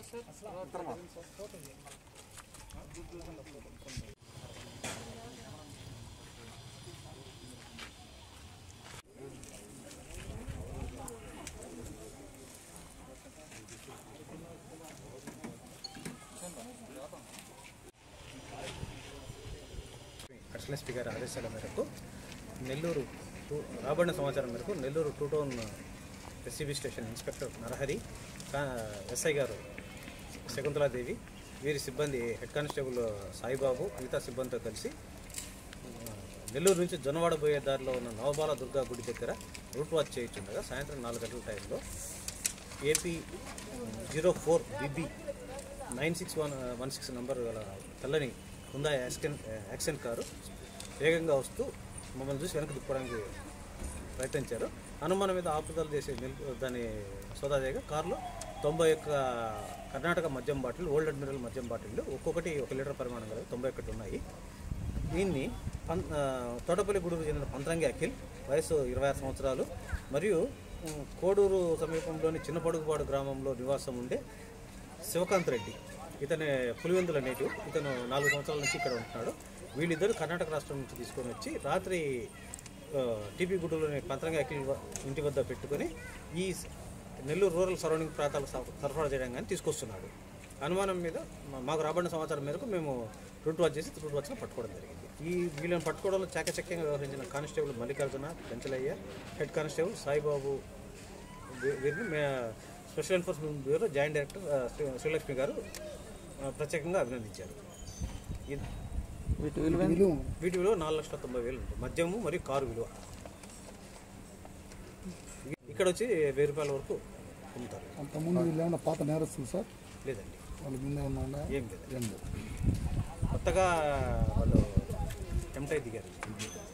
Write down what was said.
Additional SP గారి ఆదేశాల మేరకు నెల్లూరు టూ రాబడిన సమాచారం మేరకు Nellore two town SCB station inspector Narahari కా- ఎస్ఐ గారు శకుంతలాదేవి వీరి సిబ్బంది హెడ్ కానిస్టేబుల్ సాయిబాబు మిగతా సిబ్బందితో కలిసి ఆ, నెల్లూరు నుంచి జొన్నవాడ పోయే దారిలో ఉన్న నవబాల దుర్గా గుడి దగ్గర రూట్ వాచ్ చేయించుండగా సాయంత్రం నాలుగు గంటల టైంలో AP zero four BB nine six one one six number గల తెల్లని హుందా యాక్సెంట్ యాక్సెంట్ కారు వేగంగా వస్తూ మమ్మల్ని చూసి వెనక్కి తిప్పడానికి ప్రయత్నించారు అనుమానం మీద ఆపుదలు చేసి నిల్- దాన్ని సోదా చేయగా కారులో తొంభై ఒక్క కర్ణాటక మద్యం బాటిల్ ఓల్డ్ అడ్మిరల్ మద్యం బాటిల్ ఒక్కొక్కటి ఒక లీటర్ పరిమాణం గల తొంభై ఒకటి ఉన్నాయి దీన్ని పం ఆ, తోటపల్లి గూడూరు చెందిన పంతరంగి అఖిల్ వయసు ఇరవై ఆరు సంవత్సరాలు మరియు ఉమ్, కోడూరు సమీపంలోని చిన్నపడుగుపాడు గ్రామంలో నివాసం ఉండే శివకాంత్ రెడ్డి ఇతని పులివెందుల నేటివ్ ఇతను నాలుగు సంవత్సరాల నుంచి ఇక్కడ ఉంటున్నాడు వీళ్ళిద్దరు కర్ణాటక రాష్ట్రం నుంచి తీసుకొని వచ్చి రాత్రి ఆ, టీపీ గుడ్డులోని పంతరంగి అఖిల్ వ- ఇంటి వద్ద పెట్టుకొని ఈ స- నెల్లూరు రూరల్ సరౌండింగ్ ప్రాంతాలకు సర- సరఫరా చేయడం కానీ తీసుకొస్తున్నాడు అనుమానం మీద మా- మాకు రాబడిన సమాచారం మేరకు మేము రూట్ వాచ్ చేసి రూట్ వాచ్ను పట్టుకోవడం జరిగింది ఈ వీళ్ళని పట్టుకోవడంలో చాకచక్యంగా వ్యవహరించిన constable Mallikarjuna Penchalaiah head constable Saibaba వీ- వీరిని మే special enforcement bureau joint director ఆ, శ్రీ- శ్రీలక్ష్మి గారు ఆ, ప్రత్యేకంగా అభినందించారు ఇది- వీటి విలువ వీటి విలువ నాలుగు లక్షల తొంభై వేలు ఉంటుంది మద్యము మరియు కారు విలువ ఇక్కడ వచ్చి వెయ్యి రూపాయల వరకు అమ్ముతారు అంతకుముందు వీళ్ళు ఏమన్నా పాత నేరస్తులు సార్ లేదండి వాళ్ళ మీద ఏమన్నా ఉన్నాయా? ఏం లేదు ఏం లేదు కొత్తగా వాళ్ళు ఎంటై దిగారు